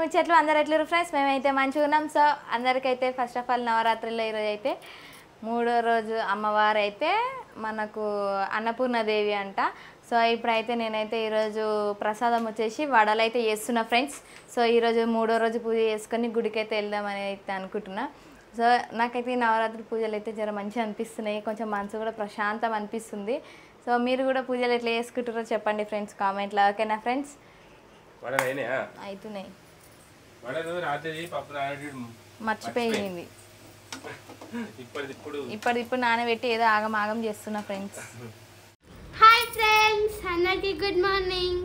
ముచ్చట్లు అందరు ఎట్లేరు ఫ్రెండ్స్ మేమైతే మంచిగా ఉన్నాం సో అందరికైతే ఫస్ట్ ఆఫ్ ఆల్ నవరాత్రిలో ఈరోజు అయితే మూడో రోజు అమ్మవారు అయితే మనకు అన్నపూర్ణదేవి అంట సో ఇప్పుడైతే నేనైతే ఈరోజు ప్రసాదం వచ్చేసి వడలు అయితే చేస్తున్నా ఫ్రెండ్స్ సో ఈరోజు మూడో రోజు పూజ చేసుకొని గుడికి అయితే వెళ్దామని అయితే అనుకుంటున్నా సో నాకైతే ఈ నవరాత్రి పూజలు అయితే జర మంచిగా అనిపిస్తున్నాయి కొంచెం మనసు కూడా ప్రశాంతం అనిపిస్తుంది సో మీరు కూడా పూజలు ఎట్లా చేసుకుంటారో చెప్పండి ఫ్రెండ్స్ కామెంట్లో ఓకేనా ఫ్రెండ్స్ వడలు అయినాయా అవుతున్నాయి వడలు రాత్రి పప్పు నానబెట్టి మర్చిపోయింది ఇప్పటిది ఇప్పుడు ఇప్పుడు ఇప్పుడు నానబెట్టి ఏదో ఆగం ఆగం చేస్తున్నా ఫ్రెండ్స్ హాయ్ ఫ్రెండ్స్ అందరికి గుడ్ మార్నింగ్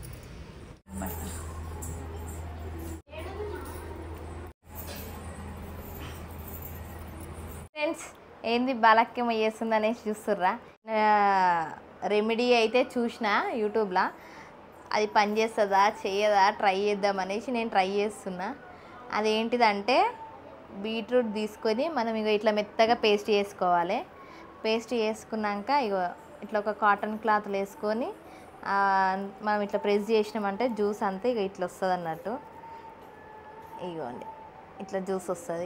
ఫ్రెండ్స్ ఏంది బాలక్యం చేస్తుంది అనేసి చూస్తుర్రా రెమెడీ అయితే చూసిన యూట్యూబ్లో అది పనిచేస్తుందా చేయదా ట్రై చేద్దాం అనేసి నేను ట్రై చేస్తున్నా అదేంటిదంటే బీట్రూట్ తీసుకొని మనం ఇగో ఇట్లా మెత్తగా పేస్ట్ చేసుకోవాలి పేస్ట్ చేసుకున్నాక ఇగో ఇట్లా ఒక కాటన్ క్లాత్లు వేసుకొని ఆ, మనం ఇట్లా ప్రెస్ చేసినామంటే జ్యూస్ అంతా ఇక ఇట్లా వస్తుంది అన్నట్టు ఇగోండి ఇట్లా జ్యూస్ వస్తుంది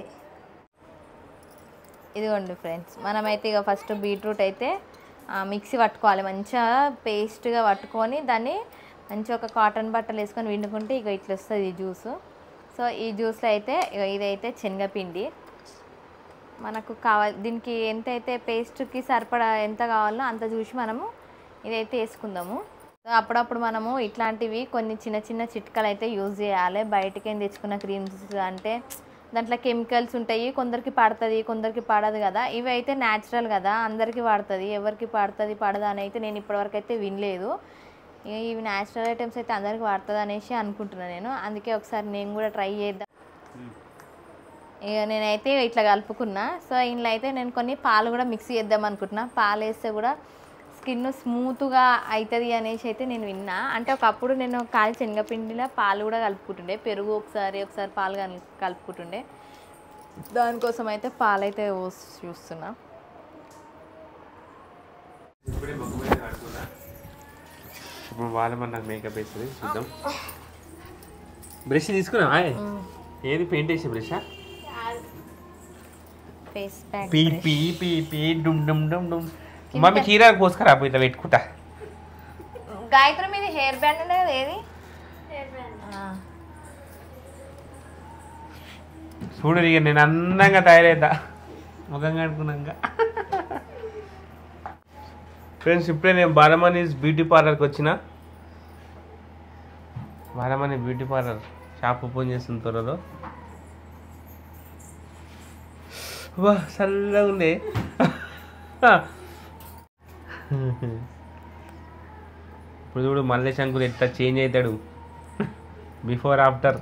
ఇదిగోండి ఫ్రెండ్స్ మనమైతే ఇక ఫస్ట్ బీట్రూట్ అయితే ఆ, మిక్సీ పట్టుకోవాలి మంచిగా పేస్ట్గా పట్టుకొని దాన్ని మంచిగా ఒక కాటన్ బట్టలు వేసుకొని వండుకుంటే ఇక ఇట్లా వస్తుంది ఈ జ్యూస్ సో ఈ జ్యూస్లో అయితే ఇగ ఇదైతే శనగపిండి మనకు కావాలి దీనికి ఎంత అయితే పేస్ట్కి సరిపడా ఎంత కావాలో అంత చూసి మనము ఇదైతే వేసుకుందాము సో అప్పుడప్పుడు మనము ఇట్లాంటివి కొన్ని చిన్న చిన్న చిట్కాలు అయితే యూజ్ చేయాలి బయటకి ఏం తెచ్చుకున్న క్రీమ్స్ అంటే దాంట్లో కెమికల్స్ ఉంటాయి కొందరికి పడుతుంది కొందరికి పడదు కదా ఇవి అయితే న్యాచురల్ కదా అందరికీ పడుతుంది ఎవరికి పడుతుంది పడదు అని అయితే నేను ఇప్పటివరకు అయితే వినలేదు ఇక ఇవి న్యాచురల్ ఐటమ్స్ అయితే అందరికి పడుతుంది అనేసి అనుకుంటున్నాను నేను అందుకే ఒకసారి నేను కూడా ట్రై చేద్దాం ఇక నేనైతే ఇట్లా కలుపుకున్నా సో ఇందులో అయితే నేను కొన్ని పాలు కూడా మిక్స్ చేద్దాం అనుకుంటున్నా పాలు వేస్తే కూడా స్కిన్ స్మూత్గా అవుతుంది అనేసి అయితే నేను విన్నా అంటే ఒకప్పుడు నేను కాలి శనగపిండిలో పాలు కూడా కలుపుకుంటుండే పెరుగు ఒకసారి ఒకసారి పాలు కలు- కలుపుకుంటుండే దానికోసం అయితే పాలు అయితే పోసి చూస్తున్నా ఇప్పుడే మొగ్గు మీద కడుతున్నా ఇప్పుడు వాళ్ళ మన నాకు మేకప్ వేస్తుంది చూద్దాం బ్రష్ తీసుకున్నా ఏది పెయింట్ వేసే బ్రషా ఫేస్ ప్యాక్ పీ పీ పీ పీ డుమ్ డుమ్ డుమ్ డుమ్ మమ్మీ చీర పోసుకురా పోయి ఇట్లా పెట్టుకుంటా గాయత్రి మీది హెయిర్ బ్యాండ్ ఉండే కదా ఏది ఆ. చూడు ఇక నేను అందంగా తయారైద్దా ముఖం కడుకున్నాక ఫ్రెండ్స్ ఇప్పుడే నేను బాలమణిస్ బ్యూటీ పార్లర్కి వచ్చిన Balamani beauty parlour shop open చేస్తున్న త్వరలో వా చల్లగా ఉంది ఇప్పుడు చూడు మల్లె శంకులు ఎట్లా చేంజ్ అవుతాడు బిఫోర్ ఆఫ్టర్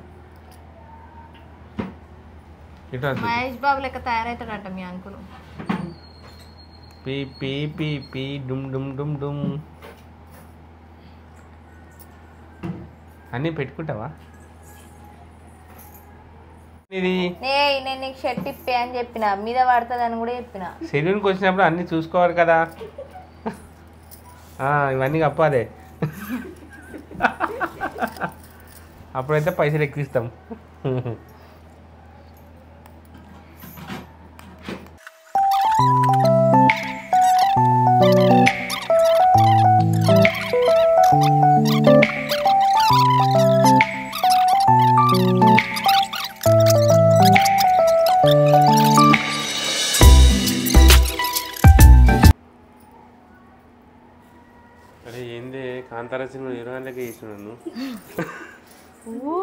ఇట్లా మహేష్ బాబు లెక్క తయారవుతాడంట మీ అంకులు పీ పీ పీ పీ డుమ్ డుమ్ డుమ్ డుమ్ అన్నీ పెట్టుకుంటావా ఇది ఏ నేను నీకు షర్ట్ ఇప్పే అని చెప్పిన మీద పడుతుంది అని కూడా చెప్పిన సెలూన్కి వచ్చినప్పుడు అన్నీ చూసుకోవాలి కదా ఆ, ఇవన్నీ కప్పాలి అప్పుడైతే పైసలు ఎక్కిస్తాం అరే ఏంది కాంతార సినిమా హీరో లెక్క చేస్తున్నాను ఓ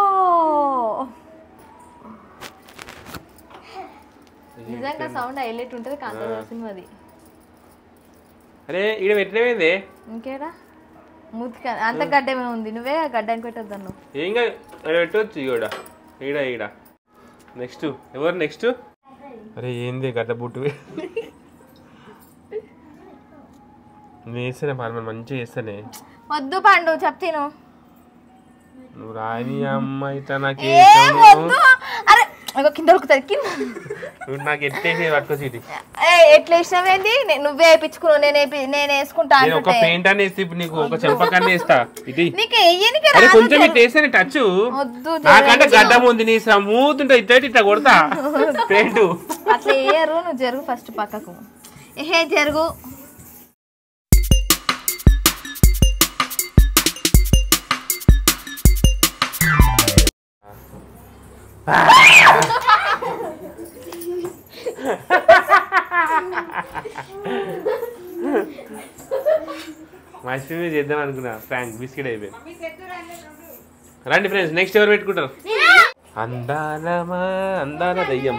నిజంగా సౌండ్ హైలైట్ ఉంటుంది కాంతార సినిమాది అరే ఇక్కడ పెట్టలేమైంది ఇంకేడా మూతికి అంత గడ్డమే ఉంది నువ్వే గడ్డానికి పెట్టొద్దాను ఏం కాదు అక్కడ పెట్టవచ్చు ఈడ ఈడ ఈడ నెక్స్ట్ ఎవరు నెక్స్ట్ అరే ఏంది గడ్డ బుట్టు నేను వేస్తానే పాల్మని మంచిగా వేస్తానే వద్దు పండు చెప్తాను నువ్వు రాని అమ్మ ఇట్లా నాకు ఏ వద్దు అరే ఇగో కింద ఉరుకుతుంది కింద నువ్వు నాకు ఎట్టేసి పట్టుకో సీటి ఏ ఎట్లా ఇష్టం ఏంది నే- నువ్వే వేయించుకున్నావు నేను వేపి- నేను వేసుకుంటా నేను ఒక అంటుంటే పెయింట్ అని వేస్తే ఇప్పుడు నీకు ఒక చెంపకన్నీ వేస్తా ఇది నీకు వెయ్యనికి అరే రాదు కొంచెం ఇట్లా వేస్తే టచ్ వద్దు నాకంటే గడ్డం ఉంది నీ స్మూత్ ఉంటుంది ఇట్లా ఇట్లా కొడతా పెయింట్ అట్లా వేయరు నువ్వు జరుగు ఫస్ట్ పక్కకు ఏహే జరుగు మర్చిపోయి చేద్దాం అనుకున్నా ఫ్రాంక్ బిస్కెట్ అయిపోయింది రండి ఫ్రెండ్స్ నెక్స్ట్ ఎవరు పెట్టుకుంటారు అందాలమా అందాల దయ్యం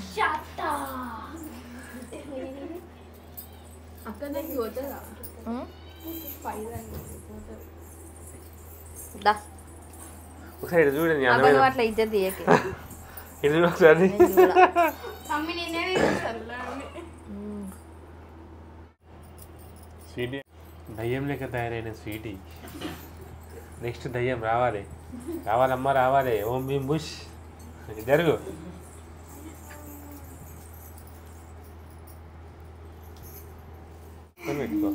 ఉం? దా ఒకసారి ఇటు చూడండి అబ్బా అందమైన నువ్వు అట్లా ఇజ్జత్ తీయకి ఇటు చూడు ఒకసారి నేను చూడా. మమ్మీ నిన్నే తీసేసాను ఉం. స్వీటీ దయ్యం లెక్క తయారైన స్వీటీ నెక్స్ట్ దయ్యం రావాలి రావాలమ్మా రావాలి ఓం భీం బుష్ జరుగు కొని పెట్టుకో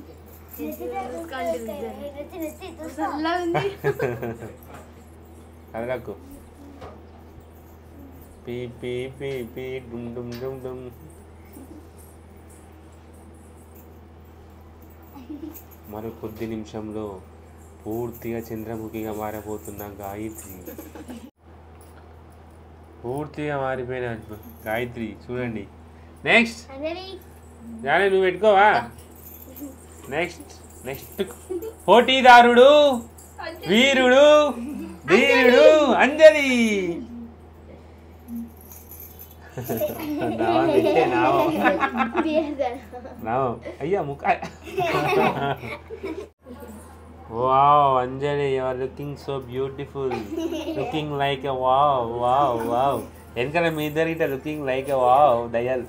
చల్లగా ఉంది అదలకు పీ పీ పీ పీ డుమ్ డుమ్ డుమ్ డుమ్ మరి కొద్ది నిమిషంలో పూర్తిగా చంద్రముఖిగా మారబోతున్న గాయత్రి పూర్తిగా మారిపోయిన గాయత్రి చూడండి నెక్స్ట్ అందరి జానే నువ్వు పెట్టుకోవా నెక్స్ట్ నెక్స్ట్ పోటీదారుడు వీరుడు ధీరుడు అంజలి నావం పెట్టే నావం నావం అయ్యా ముఖ wow Anjali you are looking so beautiful looking like a wow wow wow వెనకాల మీ ఇద్దరు ఇట్లా looking like a wow Dayal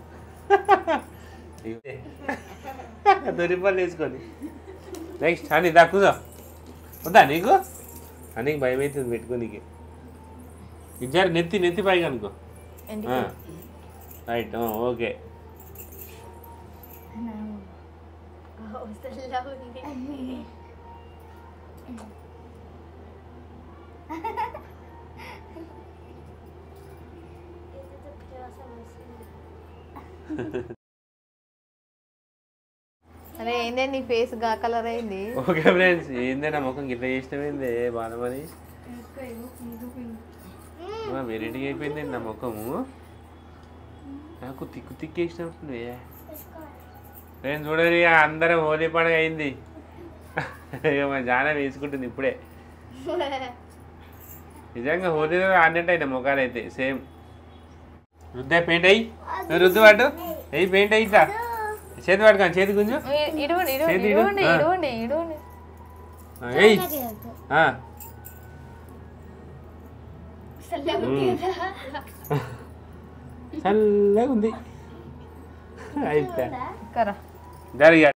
Doripalli వేసుకొని నెక్స్ట్ అని దా కూర్చో వద్దా నీకు అని భయం అవుతుంది పెట్టుకోనికి ఇచ్చారు నెత్తి నెత్తి పైగా అనుకో ఎందుకు? రైట్ ఓకే చల్లగా ఉంది అరే ఏందే నీ ఫేస్ గా కలర్ అయింది ఓకే ఫ్రెండ్స్ ఏందే నా ముఖం గిట్ల చేసినమైంది బాలమని వెరైటీగా అయిపోయింది నా ముఖము నాకు తిక్కు తిక్కు వేసినట్టుంది ఫ్రెండ్స్ చూడండి ఇక అందరం హోలీ పండుగ అయింది ఇక మా జాన వేసుకుంటుంది ఇప్పుడే నిజంగా హోలీలో ఆడినట్టు అయినా ముఖాలు అయితే సేమ్ రుద్దా పెయింట్ అయ్యి రుద్దు వాడు అయ్యి పెయింట్ అయ్యి ఇట్లా చేతి పట్టుకోండి చేతి గుంజు ఇ- ఇడువండి ఇడువండి చేతి ఇడు. ఇడువండి ఆ. ఇడువండి ఇడువండి ఏయ్ ఆ. చల్లగా ఉంది కదా చల్లగా ఉంది అయిపోయా కరా జరిగా